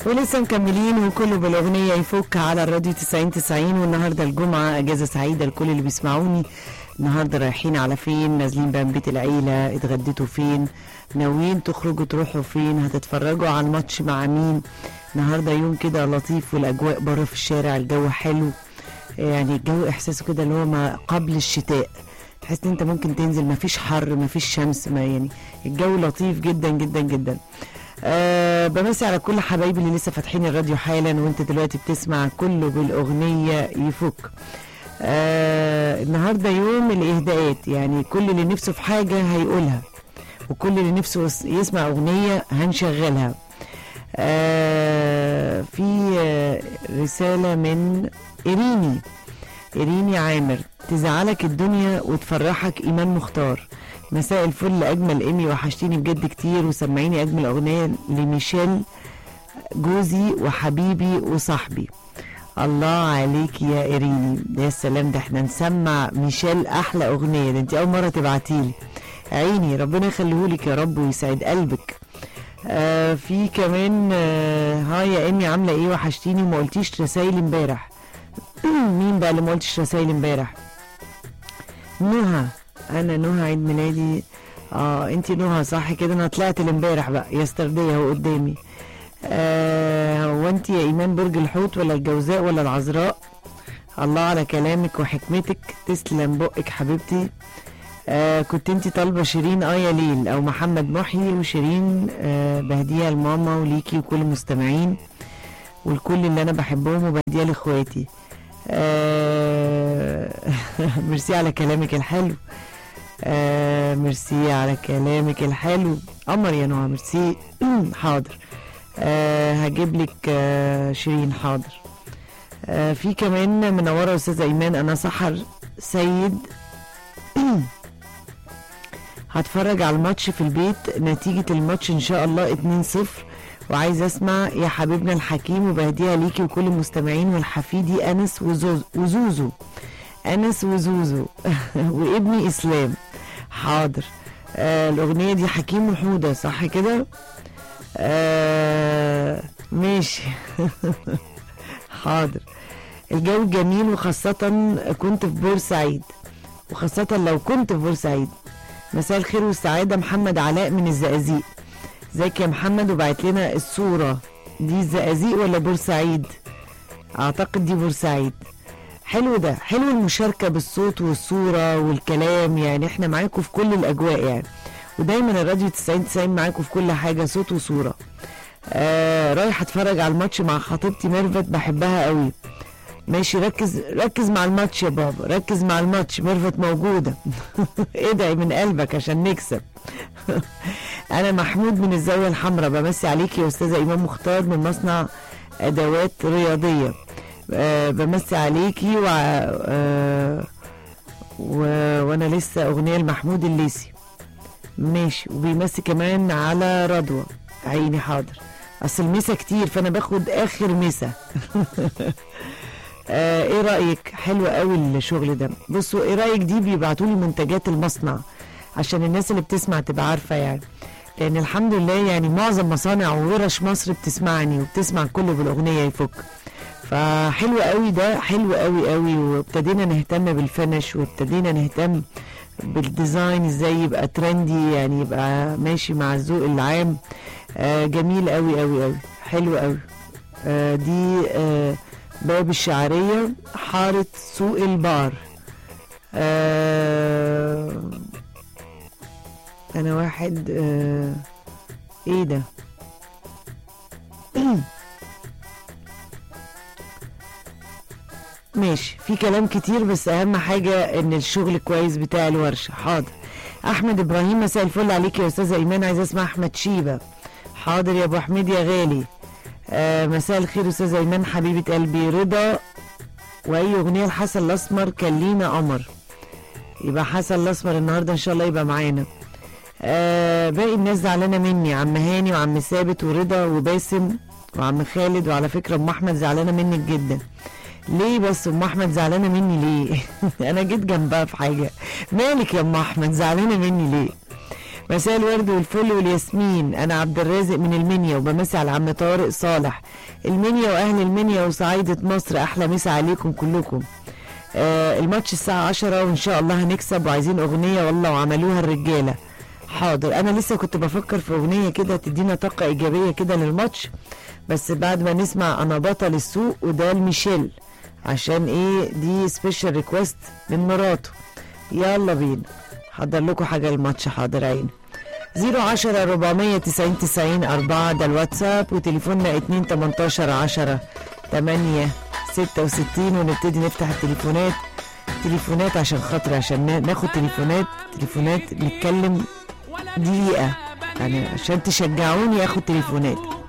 ولسه مكملين وكله بالاغنيه يفك على الراديو 90 90 والنهارده الجمعه اجازه سعيده لكل اللي بيسمعوني النهارده رايحين على فين نازلين بقى من بيت العيله اتغديتوا فين ناويين تخرجوا تروحوا فين هتتفرجوا على الماتش مع مين النهارده يوم كده لطيف والاجواء بره في الشارع الجو حلو يعني الجو احساسه كده اللي هو ما قبل الشتاء تحس ان انت ممكن تنزل مفيش حر مفيش شمس ما يعني الجو لطيف جدا جدا جدا أه بمسي على كل حبايبي اللي لسه فاتحين الراديو حالا وانت دلوقتي بتسمع كله بالاغنيه يفك أه النهارده يوم الاهداءات يعني كل اللي نفسه في حاجه هيقولها وكل اللي نفسه يس- يسمع اغنيه هنشغلها أه في آه، رساله من إريني إريني عامر تزعلك الدنيا وتفرحك إيمان مختار مساء الفل أجمل إيمي وحشتيني بجد كتير وسمعيني أجمل أغنية لميشيل جوزي وحبيبي وصاحبي الله عليك يا إريني يا سلام ده احنا نسمع ميشيل أحلى أغنية ده انت أول مرة تبعتيلي عيني ربنا يخليهولك يا رب ويسعد قلبك آه في كمان آه هاي يا إيمي عاملة إيه وحشتيني وما قلتيش رسايل امبارح مين بقى اللي ما قلتش رسايل امبارح نهى انا نهى عيد ميلادي اه انتي نهى صح كده انا طلعت الامبارح بقى يستردية اهو قدامي آه هو انتي يا ايمان برج الحوت ولا الجوزاء ولا العذراء الله على كلامك وحكمتك تسلم بقك حبيبتي آه كنت انتي طالبه شيرين اه يا ليل او محمد محيي وشيرين آه بهديها لماما وليكي وكل المستمعين والكل اللي انا بحبهم وبهديها لاخواتي آه ميرسي على كلامك الحلو آه ميرسي على كلامك الحلو قمر يا نوع ميرسي حاضر آه هجيب لك آه شيرين حاضر آه في كمان منوره استاذه ايمان انا سحر سيد هتفرج على الماتش في البيت نتيجة الماتش إن شاء الله 2-0 وعايز أسمع يا حبيبنا الحكيم وبهديها ليكي وكل المستمعين والحفيدي أنس وزوز وزوزو أنس وزوزو وابني إسلام حاضر آه الأغنية دي حكيم وحودة صح كده؟ آه ماشي حاضر الجو جميل وخاصة كنت في بورسعيد وخاصة لو كنت في بورسعيد مساء الخير والسعادة محمد علاء من الزقازيق ازيك يا محمد وبعت لنا الصورة دي الزقازيق ولا بورسعيد اعتقد دي بورسعيد حلو ده حلو المشاركة بالصوت والصورة والكلام يعني احنا معاكم في كل الاجواء يعني ودايما الراديو 90 90 معاكم في كل حاجة صوت وصورة آه رايح اتفرج على الماتش مع خطيبتي ميرفت بحبها قوي ماشي ركز ركز مع الماتش يا بابا ركز مع الماتش ميرفت موجودة ادعي من قلبك عشان نكسب انا محمود من الزاوية الحمراء بمسي عليكي يا استاذة ايمان مختار من مصنع ادوات رياضية أه بمسي عليكي و... أه و... وانا لسه اغنية لمحمود الليسي ماشي وبيمسي كمان على رضوى عيني حاضر اصل المسا كتير فانا باخد اخر مسا آه ايه رايك حلو قوي الشغل ده بصوا ايه رايك دي بيبعتوا لي منتجات المصنع عشان الناس اللي بتسمع تبقى عارفه يعني لان الحمد لله يعني معظم مصانع وورش مصر بتسمعني وبتسمع كله بالاغنيه يفك فحلو قوي ده حلو قوي قوي وابتدينا نهتم بالفنش وابتدينا نهتم بالديزاين ازاي يبقى ترندي يعني يبقى ماشي مع الذوق العام آه جميل قوي قوي قوي حلو قوي آه دي آه باب الشعرية حارة سوق البار آه أنا واحد آه إيه ده ماشي في كلام كتير بس أهم حاجة إن الشغل كويس بتاع الورشة حاضر أحمد إبراهيم مساء الفل عليك يا أستاذة إيمان عايز أسمع أحمد شيبة حاضر يا أبو حميد يا غالي آه مساء الخير استاذه ايمان حبيبه قلبي رضا واي اغنيه لحسن الاسمر كان لينا قمر يبقى حسن الاسمر النهارده ان شاء الله يبقى معانا آه باقي الناس زعلانه مني عم هاني وعم ثابت ورضا وباسم وعم خالد وعلى فكره ام احمد زعلانه منك جدا ليه بس ام احمد زعلانه مني ليه انا جيت جنبها في حاجه مالك يا ام احمد زعلانه مني ليه مساء الورد والفل والياسمين انا عبد الرازق من المنيا وبمسي على عم طارق صالح المنيا واهل المنيا وصعيدة مصر احلى مسا عليكم كلكم آه الماتش الساعة 10 وان شاء الله هنكسب وعايزين اغنية والله وعملوها الرجالة حاضر انا لسه كنت بفكر في اغنية كده تدينا طاقة ايجابية كده للماتش بس بعد ما نسمع انا بطل السوق وده لميشيل عشان ايه دي سبيشال ريكوست من مراته يلا بينا حضر لكم حاجة الماتش حاضر عيني 010 490 90 4 ده الواتساب وتليفوننا 2 18 10 8 66 ونبتدي نفتح التليفونات تليفونات عشان خاطر عشان نا- ناخد تليفونات تليفونات نتكلم دقيقة يعني عشان تشجعوني اخد تليفونات